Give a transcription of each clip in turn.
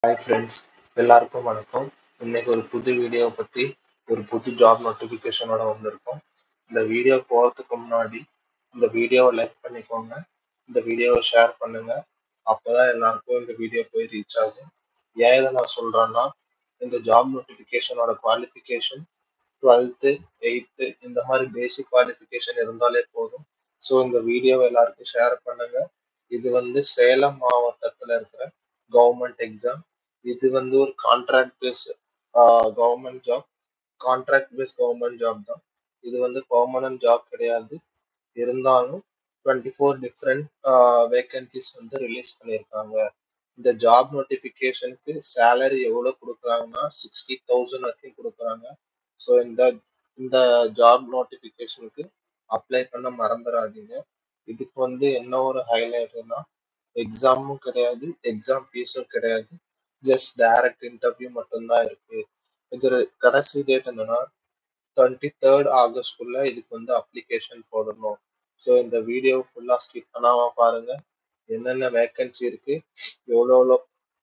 hi friends எல்லாருக்கும் வணக்கம் இன்னைக்கு ஒரு புது வீடியோ பத்தி ஒரு புது ஜாப் நோட்டிஃபிகேஷனோட வந்திருக்கோம் இந்த வீடியோ போறதுக்கு முன்னாடி இந்த வீடியோவை லைக் பண்ணிக்கோங்க இந்த வீடியோவை ஷேர் பண்ணுங்க அப்பதான் எல்லாருக்கும் இந்த வீடியோ போய் ரீச் ஆகும் ஏன் இதை நான் சொல்றேன்னா இந்த ஜாப் நோட்டிஃபிகேஷனோட குவாலிஃபிகேஷன் டுவெல்த்து எயித்து இந்த மாதிரி பேசிக் குவாலிஃபிகேஷன் இருந்தாலே போதும் ஸோ இந்த வீடியோவை எல்லாருக்கும் ஷேர் பண்ணுங்க இது வந்து சேலம் மாவட்டத்தில் இருக்கிற கவர்மெண்ட் எக்ஸாம் இது வந்து ஒரு contract base government job contract base government job தான் இது வந்து பர்மனன்ட் ஜாப் கிடையாது இருந்தாலும் டுவெண்ட்டி ஃபோர் டிஃப்ரெண்ட் வேகன்சிஸ் வந்து ரிலீஸ் பண்ணியிருக்காங்க இந்த ஜாப் நோட்டிஃபிகேஷனுக்கு சேலரி எவ்வளோ கொடுக்குறாங்கன்னா சிக்ஸ்டி தௌசண்ட் வரைக்கும் கொடுக்குறாங்க ஸோ இந்த இந்த ஜாப் நோட்டிஃபிகேஷனுக்கு அப்ளை பண்ண மறந்துடாதீங்க இதுக்கு வந்து என்ன ஒரு ஹைலைட்னா எக்ஸாமும் கிடையாது எக்ஸாம் ஃபீஸும் கிடையாது ஜஸ்ட் டைரக்ட் இன்டர்வியூ மட்டும்தான் இருக்கு இது கடைசி டேட் என்னன்னா டுவெண்ட்டி தேர்ட் ஆகஸ்ட்குள்ள இதுக்கு வந்து அப்ளிகேஷன் போடணும் ஸோ இந்த வீடியோ ஃபுல்லா ஸ்கிப் பண்ணாம பாருங்க என்னென்ன வேக்கன்சி இருக்கு எவ்வளோ எவ்வளோ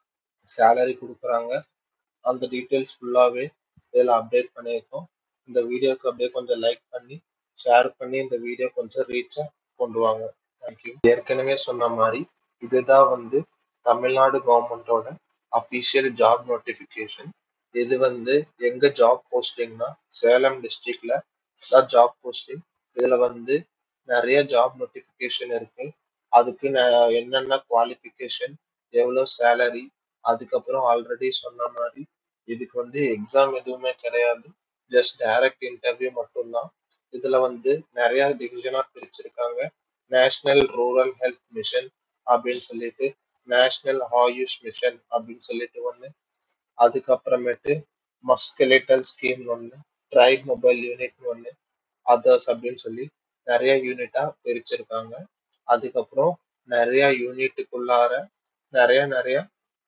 சேலரி கொடுக்குறாங்க அந்த டீட்டெயில்ஸ் ஃபுல்லாவே இதில் அப்டேட் பண்ணியிருக்கோம் இந்த வீடியோக்கு அப்படியே கொஞ்சம் லைக் பண்ணி ஷேர் பண்ணி இந்த வீடியோ கொஞ்சம் ரீச்சா கொண்டு வாங்க தேங்க்யூ ஏற்கனவே சொன்ன மாதிரி இதுதான் வந்து தமிழ்நாடு கவர்மெண்டோட அஃபிஷியல் ஜாப் நோட்டிஃபிகேஷன் இது வந்து எங்க ஜாப் போஸ்டிங்னா சேலம் டிஸ்ட்ரிக்ட்ல தான் ஜாப் போஸ்டிங் இதுல வந்து நிறைய ஜாப் நோட்டிஃபிகேஷன் இருக்கு அதுக்கு ந- என்னென்ன குவாலிஃபிகேஷன் எவ்வளோ சேலரி அதுக்கப்புறம் ஆல்ரெடி சொன்ன மாதிரி இதுக்கு வந்து எக்ஸாம் எதுவுமே கிடையாது ஜஸ்ட் டைரக்ட் இன்டர்வியூ மட்டும்தான் இதுல வந்து நிறைய டிவிஷனா பிரிச்சிருக்காங்க நேஷனல் ரூரல் ஹெல்த் மிஷன் அப்படின்னு சொல்லிட்டு நேஷனல் ஆயுஷ் மிஷன் அப்படின்னு சொல்லிட்டு ஒன்று அதுக்கப்புறமேட்டு மஸ்கெலிட்டல் ஸ்கீம் ஒன்று ட்ரைப் மொபைல் யூனிட் ஒன்று அதர்ஸ் அப்படின்னு சொல்லி நிறைய யூனிட்டா பிரிச்சிருக்காங்க அதுக்கப்புறம் நிறைய யூனிட்டுக்குள்ளார நிறைய நிறைய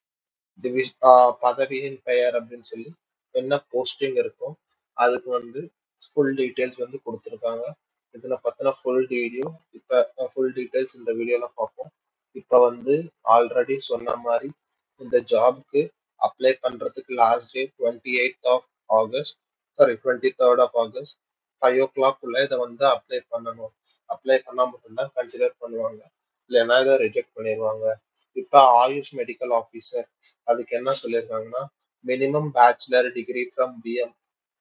டிவிஷ் பதவியின் பெயர் அப்படின்னு சொல்லி என்ன போஸ்டிங் இருக்கும் அதுக்கு வந்து ஃபுல் டீடைல்ஸ் வந்து கொடுத்துருக்காங்க இதுல பத்தின ஃபுல் வீடியோ இப்ப ஃபுல் டீடைல்ஸ் இந்த வீடியோல பார்ப்போம் இப்ப வந்து ஆல்ரெடி சொன்ன மாதிரி இந்த ஜாப்க்கு அப்ளை பண்றதுக்கு last day twenty eight of August sorry twenty third of August five o'clock உள்ள இதை வந்து அப்ளை பண்ணணும் அப்ளை பண்ணா மட்டும்தான் கன்சிடர் பண்ணுவாங்க இல்லைன்னா இதை ரிஜெக்ட் பண்ணிடுவாங்க இப்ப ஆயுஷ் மெடிக்கல் ஆஃபீஸர் அதுக்கு என்ன சொல்லியிருக்காங்கன்னா minimum bachelor degree from BM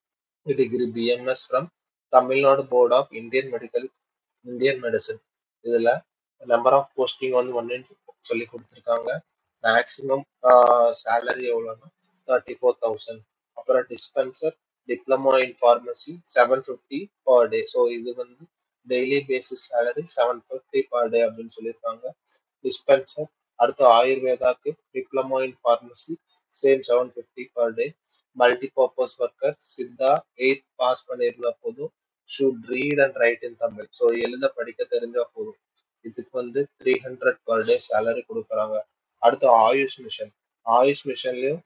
degree BMS from Tamil Nadu board of Indian medical Indian medicine இதுல நம்பர் ஆஃப் போஸ்டிங் வந்து ஒன்னு சொல்லி கொடுத்துருக்காங்க மேக்ஸிமம் சேலரி எவ்வளோன்னா தேர்ட்டி ஃபோர் தௌசண்ட் அப்புறம் dispenser diploma in pharmacy seven fifty per day so இது வந்து daily basis salary seven fifty per day அப்படின்னு சொல்லியிருக்காங்க டிஸ்பென்சர் அடுத்து ஆயுர்வேதாக்கு diploma in pharmacy same seven fifty per day multi purpose worker Siddha eighth pass பண்ணியிருந்தா போதும் should read and write in Tamil so எழுத படிக்க தெரிஞ்சா போதும் இதுக்கு வந்து three hundred per day salary கொடுக்குறாங்க அடுத்து ஆயுஷ் மிஷன் ஆயுஷ் மிஷன்லயும்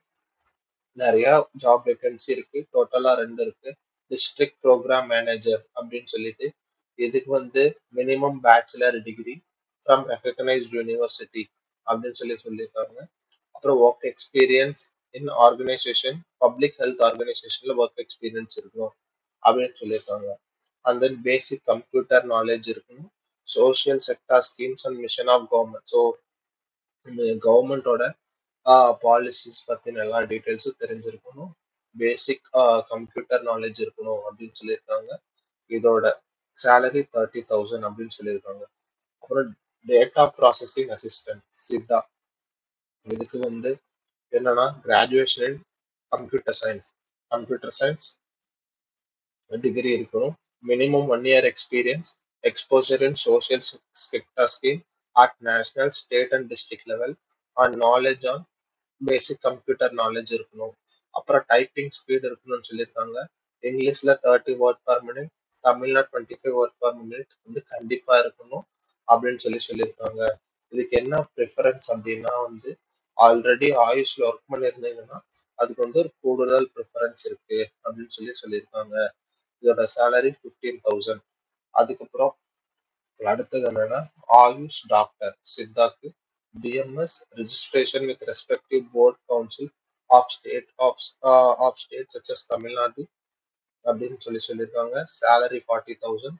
நிறைய ஜாப் வேகன்சி இருக்கு டோட்டலா ரெண்டு இருக்கு டிஸ்ட்ரிக்ட் ப்ரோக்ராம் மேனேஜர் அப்படின்னு சொல்லிட்டு இதுக்கு வந்து minimum bachelor degree from recognized university அப்படின்னு சொல்லி சொல்லியிருக்காங்க அப்புறம் work experience in organization public health ஆர்கனைசேஷன்ல ஒர்க் எக்ஸ்பீரியன்ஸ் இருக்கணும் அப்படின்னு சொல்லியிருக்காங்க and then basic computer knowledge இருக்கணும் social sector schemes and mission of government so கவர்மெண்டோட பாலிசிஸ் பத்தின எல்லா டீட்டெயில்ஸும் தெரிஞ்சிருக்கணும் பேசிக் கம்ப்யூட்டர் நாலேஜ் இருக்கணும் அப்படின்னு சொல்லியிருக்காங்க இதோட சேலரி தேர்ட்டி தௌசண்ட் அப்படின்னு சொல்லியிருக்காங்க அப்புறம் டேட்டா ப்ராசஸிங் அசிஸ்டன்ட் சித்தா இதுக்கு வந்து என்னன்னா graduation in computer science computer science degree இருக்கணும் minimum one year experience exposure in social sector scheme at national state and district level and knowledge on basic computer knowledge இருக்கணும் அப்புறம் typing speed இருக்கணும்னு சொல்லியிருக்காங்க இங்கிலீஷ்ல thirty word per minute தமிழ்ல twenty five word per minute வந்து கண்டிப்பா இருக்கணும் அப்படின்னு சொல்லி சொல்லியிருக்காங்க இதுக்கு என்ன ப்ரிஃபரன்ஸ் அப்படின்னா வந்து ஆல்ரெடி ஆயுஷ்ல ஒர்க் பண்ணியிருந்தீங்கன்னா அதுக்கு வந்து ஒரு கூடுதல் ப்ரிஃபரன்ஸ் இருக்கு அப்படின்னு சொல்லி சொல்லியிருக்காங்க இதோட சேலரி ஃபிஃப்டீன் தௌசண்ட் அதுக்கப்புறம் அடுத்தது என்னன்னா ஆயுஷ் டாக்டர் சித்தாக்கு BMS registration with respective board council of state of of state சச்சஸ் தமிழ்நாடு அப்படின்னு சொல்லி சொல்லியிருக்காங்க salary forty thousand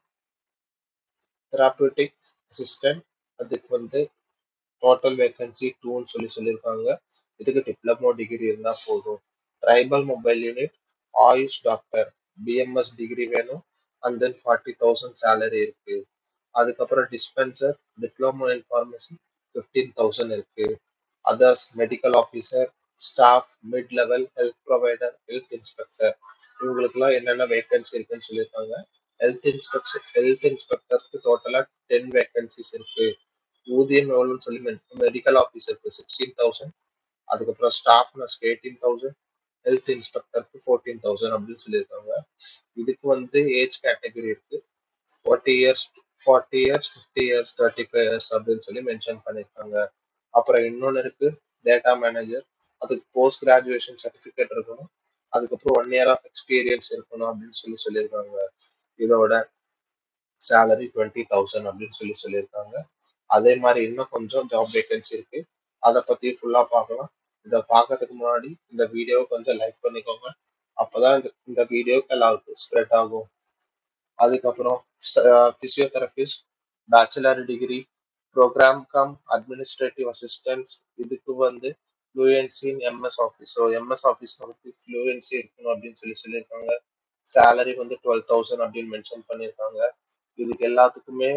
therapeutic assistant அதுக்கு வந்து டோட்டல் வேகன்சி டூன்னு சொல்லி சொல்லியிருக்காங்க இதுக்கு டிப்ளமோ டிகிரி இருந்தால் போதும் tribal mobile unit Ayush doctor BMS degree வேணும் and then forty thousand salary இருக்கு அதுக்கப்புறம் dispenser diploma in pharmacy fifteen thousand இருக்கு others medical officer staff mid level health provider health inspector இவங்களுக்குலாம் என்னென்ன வேகன்சி இருக்குன்னு சொல்லியிருக்காங்க ஹெல்த் இன்ஸ்பெக்டர் ஹெல்த் இன்ஸ்பெக்டருக்கு டோட்டலாக ten vacancies இருக்கு ஊதியம் எவ்வளோன்னு சொல்லி மெடிக்கல் ஆஃபீஸருக்கு சிக்ஸ்டீன் தௌசண்ட் அதுக்கப்புறம் ஸ்டாஃப் நர்ஸ்க்கு எயிட்டீன் தௌசண்ட் ஹெல்த் இன்ஸ்பெக்டருக்கு ஃபோர்டீன் தௌசண்ட் அப்படின்னு சொல்லியிருக்காங்க இதுக்கு வந்து ஏஜ் கேட்டகரி இருக்கு forty years forty years fifty years thirty five years அப்படின்னு சொல்லி மென்ஷன் பண்ணியிருக்காங்க அப்புறம் இன்னொன்று இருக்கு டேட்டா மேனேஜர் அதுக்கு போஸ்ட் கிராஜுவேஷன் சர்டிஃபிகேட் இருக்கணும் அதுக்கப்புறம் ஒன் இயர் ஆஃப் எக்ஸ்பீரியன்ஸ் இருக்கணும் அப்படின்னு சொல்லி சொல்லியிருக்காங்க இதோட சேலரி டுவெண்ட்டி தௌசண்ட் அப்படின்னு சொல்லி சொல்லியிருக்காங்க அதே மாதிரி இன்னும் கொஞ்சம் ஜாப் வேகன்சி இருக்கு அதை பத்தி ஃபுல்லா பார்க்கலாம் இதை பார்க்கறதுக்கு முன்னாடி இந்த வீடியோவை கொஞ்சம் லைக் பண்ணிக்கோங்க அப்பதான் இந்த இந்த வீடியோக்கு எல்லாருக்கும் ஸ்ப்ரெட் ஆகும் அதுக்கப்புறம் physiotherapist bachelor degree program cum administrative assistance இதுக்கு வந்து fluency in MS office so MS office வந்து ஃப்ளூயன்சி இருக்கணும் அப்படின்னு சொல்லி சொல்லியிருக்காங்க சேலரி வந்து டுவெல் தௌசண்ட் அப்படின்னு மென்ஷன் பண்ணியிருக்காங்க இதுக்கு எல்லாத்துக்குமே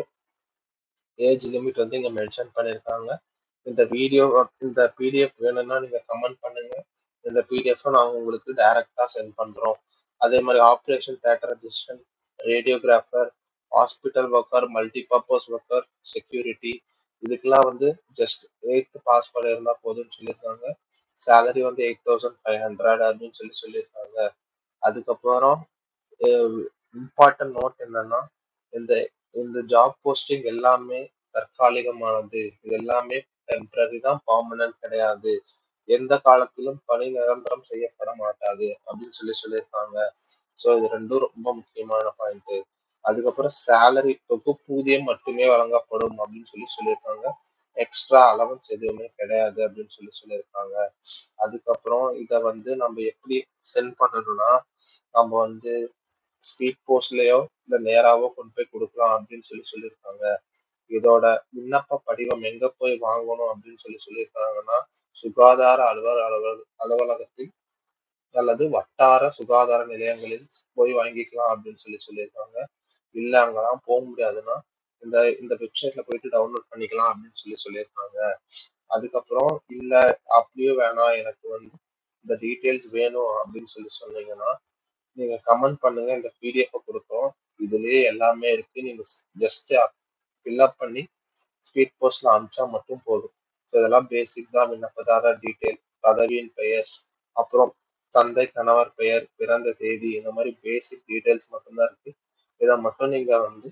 ஏஜ் லிமிட் வந்து இங்க மென்ஷன் பண்ணியிருக்காங்க இந்த வீடியோ இந்த பிடிஎஃப் வேணும்னா நீங்க கமெண்ட் பண்ணுங்க இந்த பிடிஎஃப் நான் உங்களுக்கு டைரக்டா சென்ட் பண்றோம் அதே மாதிரி operation theatre assistant radiographer hospital worker multipurpose worker security இதுக்கெல்லாம் வந்து ஜஸ்ட் எயித்து பாஸ் பண்ணியிருந்தா போதும்னு சொல்லியிருக்காங்க சேலரி வந்து எயிட் தௌசண்ட் ஃபைவ் ஹண்ட்ரட் அப்படின்னு சொல்லி சொல்லியிருக்காங்க அதுக்கப்புறம் இம்பார்ட்டன்ட் நோட் என்னன்னா இந்த இந்த ஜாப் போஸ்டிங் எல்லாமே தற்காலிகமானது இது எல்லாமே டெம்பரரி தான் பர்மனன்ட் கிடையாது எந்த காலத்திலும் பணி நிரந்தரம் செய்யப்பட மாட்டாது அப்படின்னு சொல்லி சொல்லியிருக்காங்க ஸோ இது ரெண்டும் ரொம்ப முக்கியமான பாயிண்ட் அதுக்கப்புறம் சேலரி தொகுப்பூதியம் மட்டுமே வழங்கப்படும் அப்படின்னு சொல்லி சொல்லியிருக்காங்க எக்ஸ்ட்ரா அலவன்ஸ் எதுவுமே கிடையாது அப்படின்னு சொல்லி சொல்லியிருக்காங்க அதுக்கப்புறம் இதை வந்து நம்ம எப்படி சென்ட் பண்ணணும்னா நம்ம வந்து ஸ்பீட் போஸ்ட்லயோ இல்ல நேராவோ கொண்டு போய் கொடுக்கலாம் அப்படின்னு சொல்லி சொல்லியிருக்காங்க இதோட விண்ணப்ப படிவம் எங்க போய் வாங்கணும் அப்படின்னு சொல்லி சொல்லியிருக்காங்கன்னா சுகாதார அலுவலர் அலுவலக அலுவலகத்தில் அல்லது வட்டார சுகாதார நிலையங்களில் போய் வாங்கிக்கலாம் அப்படின்னு சொல்லி சொல்லியிருக்காங்க இல்ல அங்கெல்லாம் போக முடியாதுன்னா இந்த இந்த வெப்சைட்ல போயிட்டு டவுன்லோட் பண்ணிக்கலாம் அப்படின்னு சொல்லி சொல்லியிருக்காங்க அதுக்கப்புறம் இல்ல அப்படியே வேணாம் எனக்கு வந்து இந்த டீட்டெயில்ஸ் வேணும் அப்படின்னு சொல்லி சொன்னீங்கன்னா நீங்க கமெண்ட் பண்ணுங்க இந்த பிடிஎஃப் கொடுத்தோம் இதுலயே எல்லாமே இருக்கு நீங்க ஜஸ்ட் ஃபில்அப் பண்ணி ஸ்பீட் போஸ்ட்ல அனுப்பிச்சா மட்டும் போதும் ஸோ இதெல்லாம் பேசிக் தான் விண்ணப்பதாரர் டீட்டெயில் பதவியின் பெயர் அப்புறம் தந்தை கணவர் பெயர் பிறந்த தேதி இந்த மாதிரி பேசிக் டீட்டெயில்ஸ் மட்டும்தான் இருக்கு இதை மட்டும் நீங்க வந்து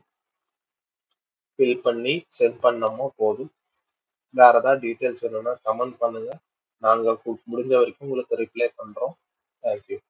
ஃபில் பண்ணி சென்ட் பண்ணமோ போதும் வேற ஏதாவது டீட்டெயில்ஸ் வேணும்னா கமெண்ட் பண்ணுங்க நாங்க முடிஞ்ச வரைக்கும் உங்களுக்கு ரிப்ளை பண்றோம் தேங்க்யூ